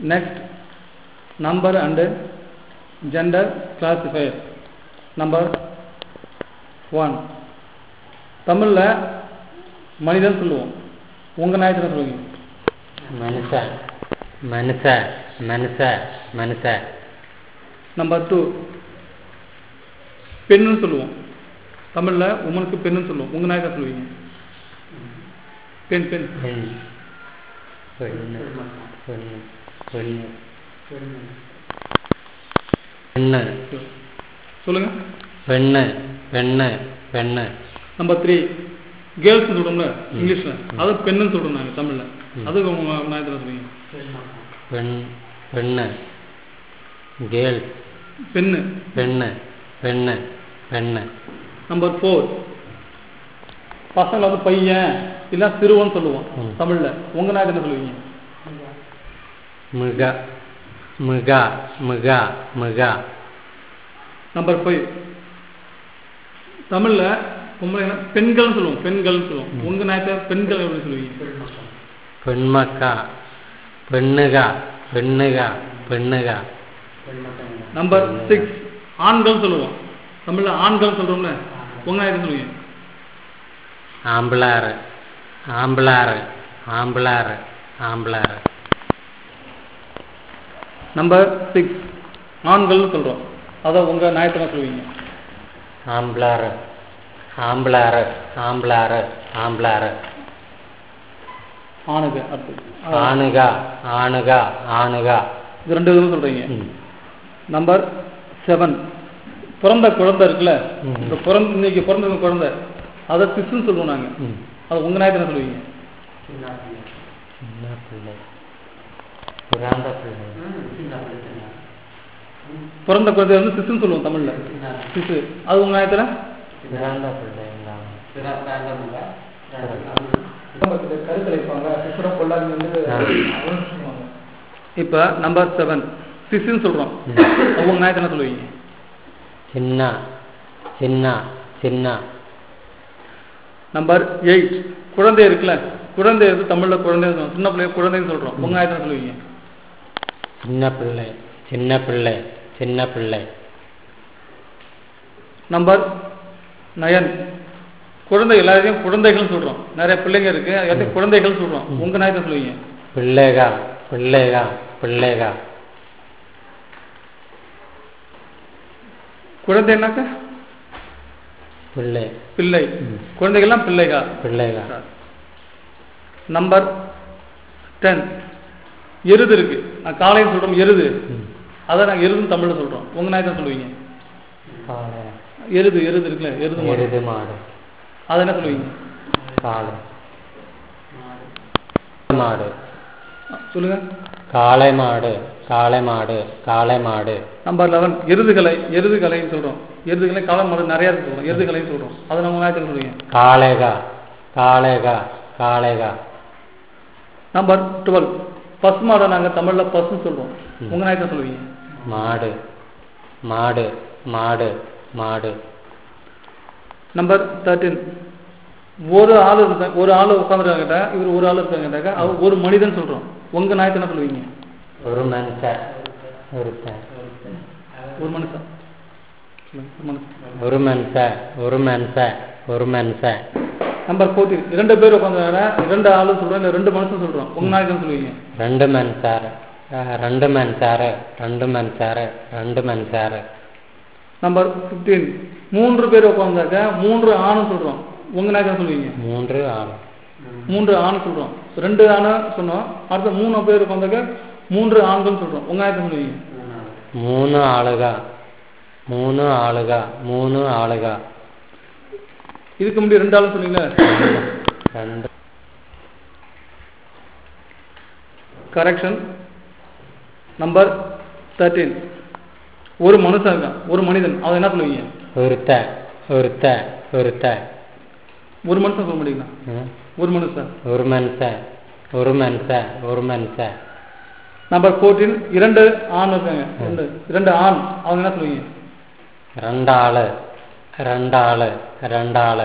next number and gender classifier number one தமிழில் மனிதன் சொல்லுவோம் உங்கள் நியாயத்தில் சொல்லுவீங்க மனுஷ மனுஷ மனுஷ மனுஷ நம்பர் டூ பெண்ணுன்னு சொல்லுவோம் தமிழில் உமனுக்கு பெண்ணுன்னு சொல்லுவோம் உங்கள் நியாயத்தில் சொல்லுவீங்க பெண் பெண் பெண் பெண்ணு பெண்ணு பெண்ணு பெண்ணு சொல்லுங்கள் பெண்ணு பெண்ணு பெண்ணு நம்பர் த்ரீ கேர்ள்ஸ் சொல்கிறோம்ல இங்கிலீஷில் அது பெண்ணுன்னு சொல்கிறோம் நாங்கள் தமிழில் அது உங்கள் நியாயத்தில் சொல்லுவீங்க பெண் பெண்ணு கேர்ள் பெண்ணு பெண்ணு பெண்ணு பெண்ணு நம்பர் ஃபோர் பசங்களை வந்து பையன் இல்லை சிறுவன் சொல்லுவோம் ம். தமிழில் உங்கள் நாயத்தில் என்ன சொல்லுவீங்க மிக மிக மிக மிக நம்பர் ஃபைவ் தமிழில் பொம்பளை பெண்கள்னு சொல்லுவோம் பெண்கள்னு சொல்லுவோம் உங்கள் நாயத்தில் பெண்கள் எப்படி சொல்லுவீங்க பெண்மக்கா பெண்ணுகா பெண்ணுகா பெண்ணுகா நம்பர் சிக்ஸ் ஆண்கள் சொல்லுவோம் தமிழில் ஆண்கள் சொல்கிறோம்ல உங்கள் நாயத்தில் சொல்லுவீங்க ஆம்பளாறு ஆம்பளாறு ஆம்பளாறு ஆம்பளாறு நம்பர் சிக்ஸ் ஆண்கள்னு சொல்கிறோம் அதை உங்கள் நாயத்தில் சொல்லுவீங்க ஆம்பளாறு ஆம்பளாறு ஆம்பளாறு ஆம்பளாறு ஆணுக அடுத்து ஆணுகா ஆணுகா ஆணுகா இது ரெண்டு விதமும் சொல்கிறீங்க ம். நம்பர் செவன் பிறந்த குழந்தை இருக்குல்ல ம். இந்த பிறந்த இன்னைக்கு பிறந்திருக்க குழந்தை அதை சிசுன்னு சொல்லுவோம் நாங்கள் ம். அது உங்கள் நாயத்தில் சொல்லுவீங்க சின்ன பிள்ளை பிறந்த பிள்ளை பிறந்த குழந்தை வந்து சிசுன்னு சொல்லுவோம் தமிழில் சிசு அது உங்கள் நாயத்தில் பிறந்த பிள்ளை இப்போ நம்பர் செவன் சிசுன்னு சொல்கிறோம் ம். அது உங்கள் நாயத்தில் என்ன சொல்லுவீங்க சின்ன சின்ன சின்ன நம்பர் எயிட் குழந்தை இருக்குல்ல குழந்தை வந்து தமிழில் குழந்தைன்னு சொல்லுவோம் சின்ன பிள்ளைய குழந்தைன்னு சொல்கிறோம் உங்கள் நாயத்தில் என்ன சொல்லுவீங்க சின்ன பிள்ளை சின்ன பிள்ளை சின்ன பிள்ளை நம்பர் நயன் குழந்தை எல்லாரையும் குழந்தைகள்னு சொல்கிறோம் நிறைய பிள்ளைங்க இருக்கு எல்லாத்தையும் குழந்தைகள் சொல்கிறோம் உங்கள் நாயத்தை சொல்லுவீங்க பிள்ளைகா பிள்ளைகா பிள்ளைகா குழந்தைன்னாக்க பிள்ளை பிள்ளை ம். குழந்தைகள்லாம் பிள்ளைகா பிள்ளைகா நம்பர் டென் எருது இருக்கு நான் காலையில் சொல்கிறோம் எருது ம். அதை நாங்கள் எருதுன்னு தமிழில் சொல்கிறோம் உங்கள் நாயத்தை சொல்லுவீங்க காளை எருது எருது இருக்குல்ல எருது மாடு எருது மாடு அதை என்ன சொல்லுவீங்க காளை மாடு சொல்லுங்க காளை மாடு காளை மாடு காளை மாடு நம்பர் லெவன் எருதுகளை எருதுகளைன்னு சொல்கிறோம் எருதுகளை காளை மாடு நிறையா இருக்கு சொல்கிறோம் எருதுகளைன்னு சொல்கிறோம் அதை நம்ம நாயத்தில் சொல்லுவீங்க காளைகா காளைகா காளைகா நம்பர் டுவெல் பசு மாடை நாங்கள் தமிழில் பசுன்னு சொல்கிறோம் ம். உங்கள் நாயத்தை சொல்லுவீங்க மாடு மாடு மாடு மாடு நம்பர் தேர்ட்டீன் ஒரு ஆள் இருந்தா ஒரு ஆள் உட்காந்துருக்காங்கிட்ட இவர் ஒரு ஆள் இருக்காங்கிட்டாக்கா அவர் ஒரு மனிதன் சொல்கிறோம் உங்கள் நாயத்தை என்ன சொல்லுவீங்க ஒரு மனுஷன் ஒருத்தன் ஒரு மனுஷன் சொல்லுங்க, ஒரு மனுஷன் ஒரு மனுஷன் ஒரு மனுஷன் ஒரு மனுஷன் நம்பர் ஃபோர்டீன் இரண்டு பேர் உட்காந்துருக்காங்க இரண்டு ஆளு சொல்கிறோம் இல்லை ரெண்டு மனுஷன் சொல்கிறோம் உங்கள் நாயத்தை சொல்லுவீங்க ரெண்டு மனுஷாரு அஹ், ரெண்டு மனுஷாரு ரெண்டு மனுஷாரு ரெண்டு மனுஷாரு நம்பர் ஃபிஃப்டீன் மூன்று பேர் உட்காந்தாக்க மூன்று ஆணும் சொல்கிறோம் உங்கள் நாயத்தை சொல்லுவீங்க மூன்று ஆள் மூன்று ஆண் சொல்கிறோம் ரெண்டு ஆணை சொன்னோம் அடுத்த மூணு பேர் உட்காந்தாக்க மூன்று ஆண்கள் சொல்கிறோம் உங்கள் நாயத்தை சொல்லுவீங்க மூணு ஆளுகா மூணு ஆளுகா மூணு ஆளுகா இதுக்கு முன்னாடி ரெண்டு ஆளும் சொன்னீங்களே ரெண்டு கரெக்ஷன் நம்பர் தேர்ட்டீன் ஒரு மனுஷன் இருக்கான் ஒரு மனிதன் அவன் என்ன சொல்லுவீங்க ஒருத்த ஒருத்த ஒருத்த ஒரு மனுஷன் சொல்ல முடியுங்களா ம். ஒரு மனுஷன் ஒரு மனுஷன் ஒரு மனுஷன் ஒரு மனுஷன் நம்பர் ஃபோர்டீன் இரண்டு ஆண் இருக்காங்க ரெண்டு இரண்டு ஆண் அவங்க என்ன சொல்லுவீங்க ரெண்டாளு ரெண்டாளு ரெண்டாளு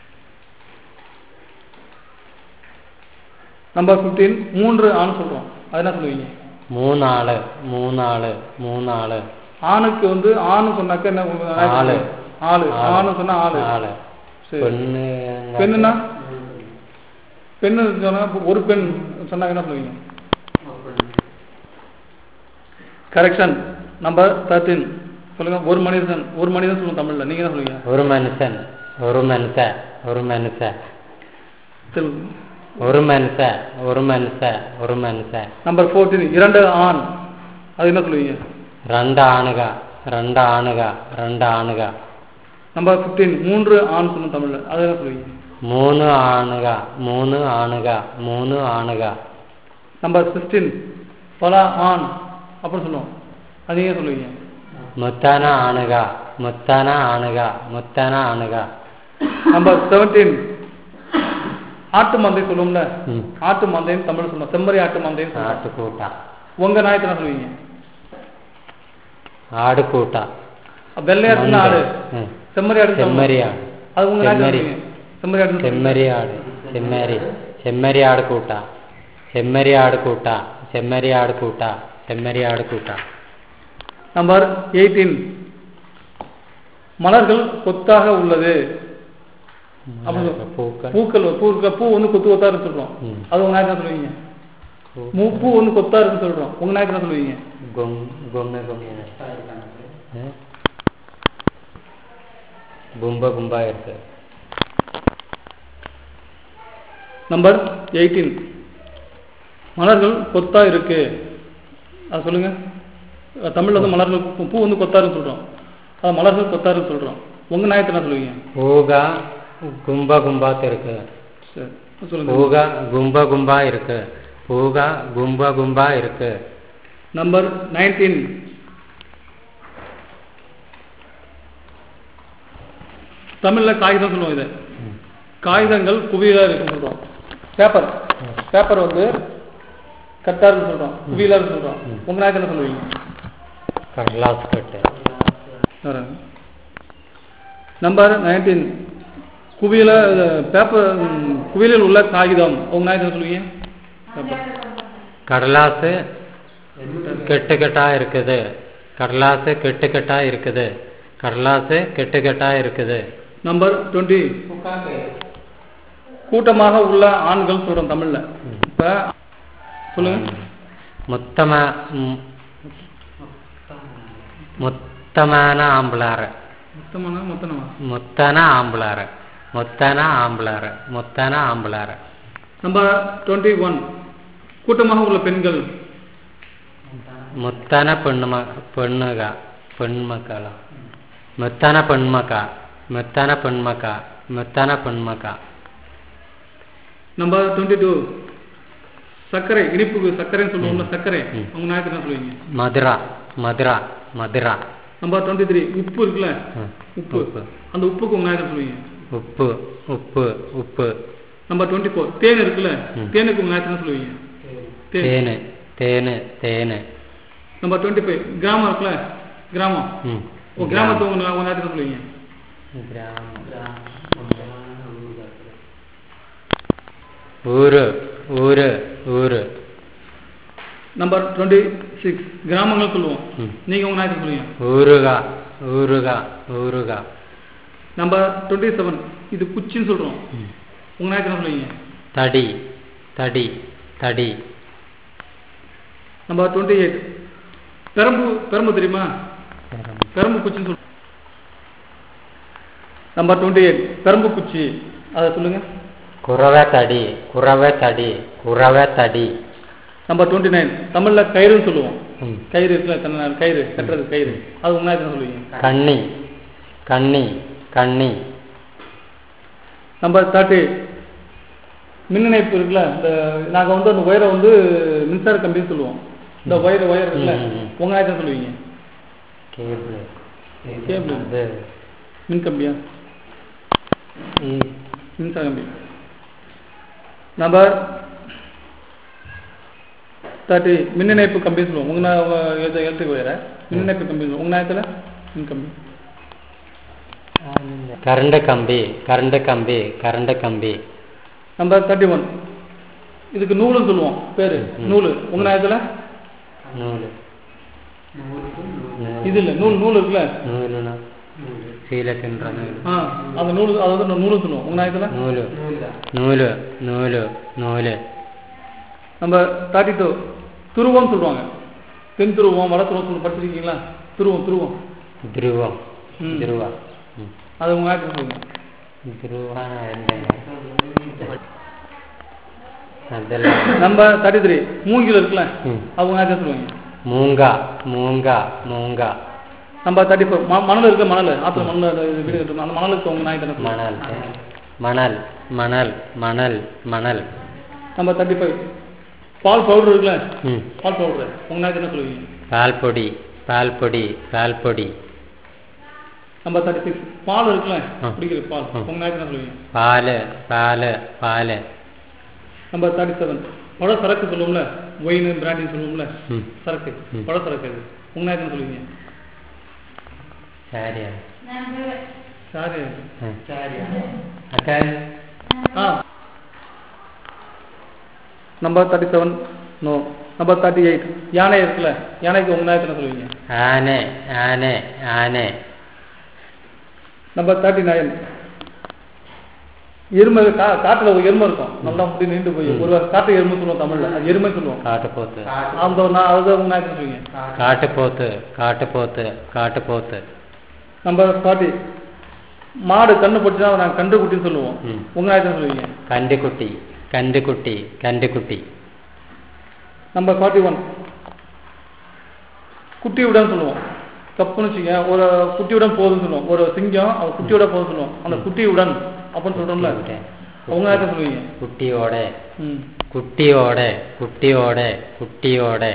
நம்பர் ஃபிஃப்டீன் மூன்று ஆண் சொல்கிறோம் அது என்ன சொல்லுவீங்க மூணாளு மூணாளு மூணாளு ஆணுக்கு வந்து ஆணு சொன்னாக்க என்ன உங்களுக்கு ஆளு. ஆளு ஆணு சொன்னா ஆளு ஆளு சரி பெண்ணு பெண்ணுனா பெண்ணு சொன்னா ஒரு பெண் சொன்னாங்க என்ன சொல்லுவீங்க கரெக்ஷன் நம்பர் தேர்ட்டீன் சொல்லுங்க ஒரு மனிதன் ஒரு மனிதன் சொல்லுங்க தமிழ்ல நீங்க என்ன சொல்லுவீங்க ஒரு மனுஷன் ஒரு மனுஷ ஒரு மனுஷ சொல்லுங்க ஒரு மனுஷ ஒரு மனுஷ ஒரு மனுஷ நம்பர் ஃபோர்டீன் இரண்டு ஆண் அது என்ன சொல்லுவீங்க ரெண்டு ஆணுக ரெண்டு ஆணுக ரெண்டு ஆணுக நம்பர் ஃபிஃப்டீன் மூன்று ஆண் சொல்லுங்க தமிழ்ல அது என்ன சொல்லுவீங்க மூணு ஆணுக மூணு ஆணுக மூணு ஆணுக நம்பர் சிக்ஸ்டீன் பல ஆண் அப்படின்னு சொல்லுவோம் அது நீங்க சொல்லுவீங்க முத்தான ஆணுக முத்தான ஆணுக முத்தான ஆணுக நம்பர் செவன்டீன் ஆட்டு மந்தை சொல்லுவோம்ல ம். ஆட்டு மந்தைன்னு தமிழ் சொல்லுவோம் செம்மறி ஆட்டு மந்தைன்னு சொல்லுவோம் ஆட்டு கூட்டா உங்க நாயத்தை என்ன சொல்லுவீங்க ஆடு கூட்டா வெள்ளையாட்டுன்னா ஆடு ம். செம்மறி ஆடு செம்மறி ஆடு அது உங்க நாயத்தை செம்மறி. சொல்லுவீங்க செம்மறி ஆடு செம்மறி ஆடு செம்மறி செம்மறி ஆடு கூட்டா செம்மறி ஆடு கூட்டா செம்மறி ஆடு கூட்டா செம்மறி ஆடு கூட்டா நம்பர் எயிட்டீன் மலர்கள் கொத்தாக உள்ளது அப்படி பூக்கள் பூக்கள் பூ இருக்க பூ வந்து கொத்து கொத்தா இருக்கு சொல்றோம் ம். அது உங்க நாயத்தை சொல்லுவீங்க பூ- மூ பூ வந்து கொத்தா இருக்குன்னு சொல்றோம் உங்க நாயத்தை என்ன சொல்லுவீங்க கொம் கொம்மை கொம்மை ஆ? கும்ப கும்பா இருக்கு நம்பர் எயிட்டீன் மலர்கள் கொத்தா இருக்கு அது சொல்லுங்க அஹ் தமிழ்ல வந்து மலர்கள் பூ- பூ வந்து கொத்தா இருக்குன்னு சொல்றோம் அது மலர்கள் கொத்தா இருக்குன்னு சொல்றோம் உங்க நாயத்தை என்ன சொல்லுவீங்க பூகா கும்ப கும்பாத்து இருக்கு சரி சொல்லுங்க பூகா கும்ப கும்பா இருக்கு பூகா கும்ப கும்பா இருக்கு நம்பர் நைன்டீன் தமிழ்ல காகிதம் சொல்லுவோம் இதை ம். காகிதங்கள் குவியலா இருக்குன்னு சொல்றோம் பேப்பர் பேப்பர் வந்து கட்டா இருக்குன்னு சொல்றோம் குவியலா இருக்குன்னு சொல்றோம் ம். உங்க நாயத்தை என்ன சொல்லுவீங்க கடலாஸ் கட்டு வரேன். நம்பர் நைன்டீன் குவியல பேப்பர் ம், குவியலில் உள்ள காகிதம் உங்க நாயத்தை என்ன சொல்லுவீங்க பேப்பர் கடலாசு கெட்டு கெட்டா இருக்குது கடலாசு கெட்டு கெட்டா இருக்குது கடலாசு கெட்டு கெட்டா இருக்குது நம்பர் டுவெண்ட்டி கூட்டமாக உள்ள ஆண்கள் சொல்றோம் தமிழ்ல ம். இப்ப சொல்லுங்க மொத்தம ம், மொத்தமான ஆம்பளார மொத்தமான மொத்தமா மொத்தன ஆம்பளார மொத்தன ஆம்பளார மொத்தன ஆம்பளார நம்பர் டுவெண்ட்டி ஒன் கூட்டமாக உள்ள பெண்கள் முத்தான பெண்ம பெண்ணுக பெண்மக்களா முத்தான பெண்மக்கா முத்தான பெண்மக்கா முத்தான பெண்மக்கா நம்பர் டுவெண்ட்டி டூ சர்க்கரை இனிப்புக்கு சர்க்கரைன்னு சொல்லுவோம்ல சர்க்கரை ம். உங்க நாயத்தை என்ன சொல்லுவீங்க மதுரா மதுரா மதுரா நம்பர் டுவெண்ட்டி த்ரீ உப்பு இருக்குல்ல ம், உப்பு உப்பு அந்த உப்புக்கு உங்க நாயத்தை சொல்லுவீங்க உப்பு உப்பு உப்பு நம்பர் டுவெண்ட்டி ஃபோர் தேன் இருக்குல்ல ம். தேனுக்கு உங்க நாயத்தை என்ன சொல்லுவீங்க தேன் தேனு தேனு தேனு நம்பர் டுவெண்ட்டி ஃபைவ் கிராமம் இருக்குல்ல கிராமம் ம் ஓ கிராமத்தை உங்க உங்க நாயத்தை என்ன சொல்லுவீங்க ஊரு ஊரு ஊரு நம்பர் டுவெண்ட்டி சிக்ஸ் கிராமங்கள் சொல்லுவோம் ம். நீங்க உங்க நாயத்தை சொல்லுவீங்க ஊருகா ஊருகா ஊருகா நம்பர் டுவெண்ட்டி செவன் இது குச்சின்னு சொல்றோம் ம். உங்க நாயத்தை என்ன சொல்லுவீங்க தடி தடி தடி நம்பர் டுவெண்ட்டி எயிட் பெரம்பு பெரம்பு தெரியுமா பெரம்பு குச்சின்னு சொல்றோம் நம்பர் டுவெண்ட்டி எயிட் பெரம்பு குச்சி அதை சொல்லுங்க குறவை தடி குறவை தடி குறவை தடி நம்பர் டுவெண்ட்டி நைன் தமிழ்ல கயிறுன்னு சொல்லுவோம் ம். கயிறு இருக்குல்ல தன்ன கயிறு கட்டுறது கயிறு அது உங்க நாயத்தை என்ன சொல்லுவீங்க கண்ணி கண்ணி கண்ணி நம்பர் தேர்ட்டி மின் இணைப்பு இருக்குல்ல இந்த நாங்க வந்து அந்த ஒயரை வந்து மின்சார கம்பின்னு சொல்லுவோம் இந்த ஒயர் ஒயர் இருக்குல்ல ம், ம், ம். உங்க நாயத்தை சொல்லுவீங்க கேபிள் கேபிள். அது மின் கம்பியா இ- மின்சார கம்பி நம்பர் தேர்ட்டி மின் இணைப்பு கம்பி சொல்லுவோம் உங்க நா- உங்க எழுத்து எழுத்துக்கு ஒயரை மின் இணைப்பு கம்பி சொல்லுவோம் உங்க நாயத்தில் மின் கம்பி கரண்ட் கம்பி கரண்ட் கம்பி கரண்ட் கம்பி நம்பர் தேர்ட்டி ஒன் இதுக்கு நூலுன்னு சொல்லுவோம் பேரு ம். நூலு உங்க நியாயத்துல நூலு இது இல்ல நூல் நூல் இருக்குல்ல நூலுனா சீலை தின்ற நூலு ஆ அந்த நூல் அதை வந்து நூலு சொல்லுவோம் உங்க நியாயத்துல நூலு நூலு நூலு நூலு நம்ம தேர்ட்டி டூ துருவம் சொல்லுவாங்க தென் துருவம் வட துருவம் சொல்லி படிச்சிருக்கீங்களா துருவம் துருவம் துருவம் ம். துருவா ம். அது உங்க நியாயத்துல சொல்லுங்க துருவான என்னங்க அதெல்லாம் நம்ம தேர்ட்டி த்ரீ மூங்கில் இருக்குல்ல ம். அது உங்க நியாயத்துல சொல்லுவாங்க மூங்கா மூங்கா மூங்கா நம்ம தேர்ட்டி ஃபோர் மணல் இருக்கு மணல் ஆற்றுல மணல் அது இது வீடு கட்டணும் அந்த மணலுக்கு உங்க நியாயத்துல சொல்லுவாங்க மணல் மணல் மணல் மணல் மணல் நம்ம தேர்ட்டி ஃபைவ் பால் பவுடர் இருக்குல்ல ம் பால் பவுடர் உங்க நியாயத்துல சொல்லுவீங்க பால் பொடி பால் பொடி பால் பொடி நம்ம தேர்ட்டி சிக்ஸ் பால் இருக்குல்ல ஆ. குடிக்கிற பால் ஆ. உங்க நியாயத்துல சொல்லுவீங்க பால் பால் பால் நம்ம தேர்ட்டி செவன் பழ சரக்கு சொல்லுவோம்ல ஒயின் பிராண்டின்னு சொல்லுவோம்ல ம் சரக்கு ம். பழ சரக்கு அது உங்க நேரத்தில் சொல்லுவீங்க சரியா சாரி அக்கா ஆ number thirty seven no number thirty eight யானை இருக்குல்ல யானைக்கு உங்க நேரத்தில் சொல்லுவீங்க ஆனை ஆனை ஆனை நம்பர் தேர்ட்டி நைன் எருமை கா காட்டுல ஒரு எருமை இருக்கும் நல்லா முடி நீண்டு போய் ம். ஒரு காட்டு எருமை சொல்லுவோம் தமிழ்ல அது எருமை சொல்லுவோம் காட்டுப்போத்து அந்த ஒரு நான் அதுதான் உங்க நேரத்தில் சொல்லுவீங்க காட்டுப்போத்து காட்டுப்போத்து காட்டுப்போத்து நம்பர் ஃபார்ட்டி மாடு கண்ணு போட்டுச்சுன்னா அதை நாங்கள் கன்று குட்டின்னு சொல்லுவோம் ம். உங்க நேரத்தில் சொல்லுவீங்க கண்டுக்குட்டி கண்டுக்குட்டி கண்டுக்குட்டி நம்பர் ஃபார்ட்டி ஒன் குட்டியுடன் சொல்லுவோம் தப்புன்னு வச்சுக்க ஒரு குட்டியுடன் போகுதுன்னு சொல்லுவோம் ஒரு சிங்கம் அது குட்டியோட போகுதுன்னு சொல்லுவோம் அந்த குட்டியுடன் அப்படின்னு சொல்றோம்ல குட்டியோட. உங்க நேரத்தில் சொல்லுவீங்க குட்டியோட ம் குட்டியோட குட்டியோட குட்டியோட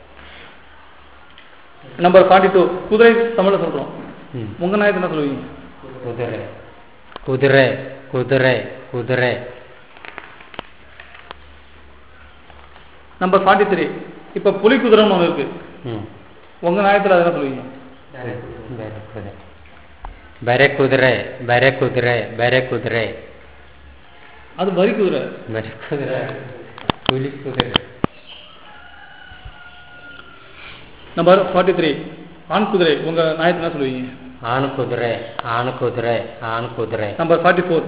நம்பர் ஃபார்ட்டி டூ குதிரை தமிழ்ல சொல்றோம் ம். உங்க நேரத்தில் என்ன சொல்லுவீங்க குதிரை குதிரை குதிரை குதிரை நம்பர் ஃபார்ட்டி த்ரீ இப்போ புலி குதிரைன்னு ஒன்று இருக்கு ம் உங்க நேரத்தில் அதை என்ன சொல்லுவீங்க ಬರೆ ಕುದುರೆ ಬರೆ ಕುದುರೆ ಬರೆ ಕುದುರೆ அது வரி குதிரை ಬರೆ ಕುದುರೆ ಹುಲಿ ಕುದುರೆ நம்பர் ஃபார்ட்டி த்ரீ ஆண் குதிரை உங்க நாயத்தில் என்ன சொல்லுவீங்க ಆಣು ಕುದುರೆ ಆಣು ಕುದುರೆ ಆಣು ಕುದುರೆ நம்பர் ஃபார்ட்டி ஃபோர்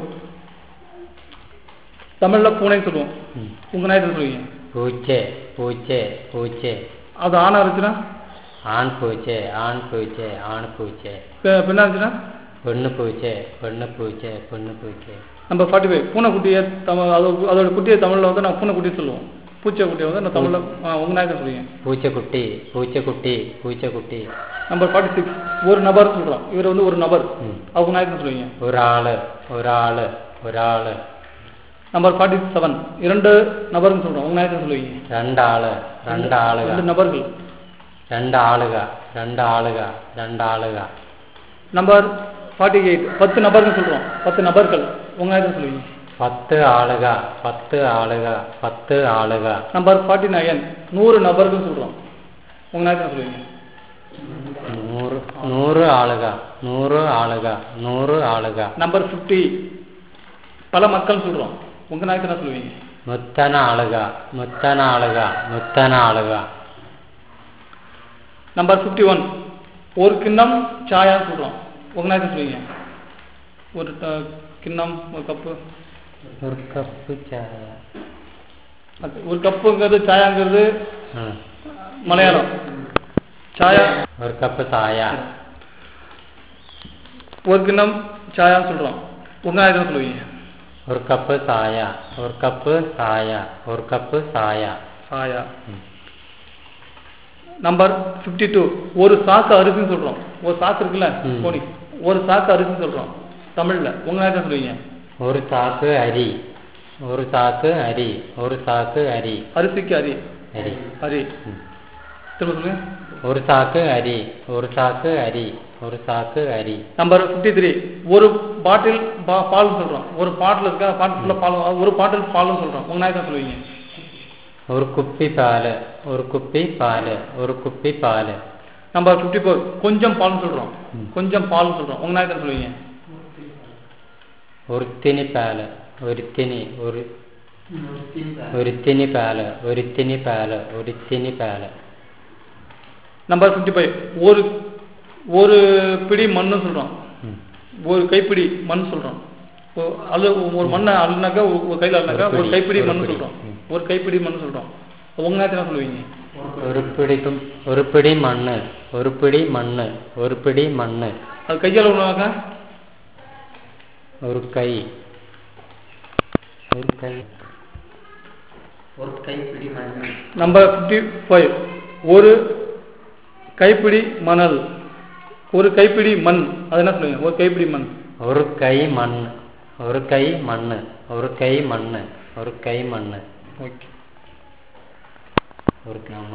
தமிழ்ல பூனைன்னு சொல்லுவோம் ಹ್ಮ್. உங்க நாயத்தில் சொல்லுவீங்க ಪೂಚೆ ಪೂಚೆ ಪೂಚೆ அது ஆணா இருந்துச்சுன்னா ಆಣ್ ಪೂಚೆ ಆಣ್ ಪೂಚೆ ಆಣ್ ಪೂಚೆ பெ- பெண்ணா இருந்துச்சுன்னா பொண்ணு பூச்சே பொண்ணு பூச்சே பொண்ணு பூச்சே நம்பர் ஃபார்ட்டி ஃபைவ் பூனைக்குட்டியை தமிழ் அதோட அதோட குட்டியை தமிழில் வந்து நான் பூனைக்குட்டி சொல்லுவோம் பூச்சை குட்டியை வந்து நான் தமிழில் உங்க நாயத்தில் சொல்லுவீங்க பூச்சைக்குட்டி பூச்சைக்குட்டி பூச்சைக்குட்டி நம்பர் ஃபார்ட்டி சிக்ஸ் ஒரு நபர் சொல்கிறோம் இவர் வந்து ஒரு நபர் ம். அவங்க நாயத்தில் சொல்லுவீங்க ஒரு ஆளு ஒரு ஆளு ஒரு ஆளு நம்பர் ஃபார்ட்டி செவன் இரண்டு நபர்னு சொல்கிறோம் உங்க நாயத்தில் சொல்லுவீங்க ரெண்டு ஆளு ரெண்டு ஆளுக ரெண்டு நபர்கள் ரெண்டு ஆளுக ரெண்டு ஆளுக ரெண்டு ஆளுக நம்பர் ஃபார்ட்டி எயிட் பத்து நபர்னு சொல்கிறோம் பத்து நபர்கள் உங்க நாயத்தில் சொல்லுவீங்க பத்து ஆளுக பத்து ஆளுக பத்து ஆளுக நம்பர் ஃபார்ட்டி நைன் நூறு நபர்கள் சொல்கிறோம் உங்க நாயத்தில் சொல்லுவீங்க நூறு நூறு ஆளுக நூறு ஆளுக நூறு ஆளுக நம்பர் ஃபிஃப்டி பல மக்கள் சொல்கிறோம் உங்க நாயத்தில் என்ன சொல்லுவீங்க முத்தன ஆளுக முத்தன ஆளுக முத்தன ஆளுக நம்பர் ஃபிஃப்டி ஒன் ஒரு கிண்ணம் சாயான்னு சொல்கிறோம் உங்க நாயத்தில் சொல்லுவீங்க ஒரு ட- கிண்ணம் ஒரு கப்பு ஒரு கப்பு சாய அது ஒரு கப்புங்கிறது சாயாங்கிறது ம். மலையாளம் சாயா ஒரு கப்பு சாயா ஒரு கிண்ணம் சாயான்னு சொல்கிறோம் உங்க நாயத்தில் சொல்லுவீங்க ஒரு கப்பு சாயா ஒரு கப்பு சாயா ஒரு கப்பு சாயா சாயா ம். நம்பர் ஃபிஃப்டி டூ ஒரு சாக்கு அரிசின்னு சொல்கிறோம் ஒரு சாக்கு இருக்குல்ல ம். கோணி ஒரு சாக்கு அரிசின்னு சொல்கிறோம் தமிழில் உங்க நாயத்தில் சொல்லுவீங்க ஒரு சாக்கு அரி ஒரு சாக்கு அரி ஒரு சாக்கு அரி அரிசிக்கு அரி அரி அரி ம். திரும்ப சொல்லுங்க ஒரு சாக்கு அரி ஒரு சாக்கு அரி ஒரு சாக்கு அரி நம்பர் ஃபிஃப்டி த்ரீ ஒரு பாட்டில் பா பால்னு சொல்கிறோம் ஒரு பாட்டில் இருக்கா பாட்டில் ஃபுல்லாக பால் ஒரு பாட்டில் பால்னு சொல்கிறோம் உங்க நாயத்தில் சொல்லுவீங்க ஒரு குப்பி பால் ஒரு குப்பி பால் ஒரு குப்பி பால் நம்பர் ஃபிஃப்டி ஃபோர் கொஞ்சம் பால்னு சொல்கிறோம் ம். கொஞ்சம் பால்னு சொல்கிறோம் உங்க நாயத்தில் சொல்லுவீங்க ஒரு தினி பால் ஒரு தினி ஒரு ഒരുത്തിന് പാല് ഒരുത്തിന് പാല് ഒരുത്തിന് പാല് நம்பர் ஃபிஃப்டி ஃபைவ் ஒரு ஒரு பிடி மண்ணு சொல்கிறோம் ம். ஒரு கைப்பிடி மண் சொல்கிறோம் அது ஒரு மண்ணை அள்ளினாக்கா ஒரு ஒரு கையில் அள்ளினாக்கா ஒரு ஒரு பிடி, கைப்பிடி ஒரு மண் பிடி. சொல்கிறோம் ம். ஒரு கைப்பிடி மண் சொல்கிறோம் உங்க நேரத்தில் என்ன சொல்லுவீங்க ഒരു പിടി ഒരു പിടി മണ്ണ് ഒരു പിടി മണ്ണ് ഒരു പിടി മണ്ണ് அது கையால் உள்ளாக்கா ഒരു കൈ ഒരു കൈ ഒരു കൈ പിടി മണ്ണ് நம்பர் ஃபிஃப்டி ஃபைவ் ஒரு கைப்பிடி மணல் ஒரு கைப்பிடி மண் அது என்ன சொல்லுவீங்க ஒரு கைப்பிடி மண் ഒരു കൈ മണ്ണ് ഒരു കൈ മണ്ണ് ഒരു കൈ മണ്ണ് ഒരു കൈ മണ്ണ് ஓகே ഒരു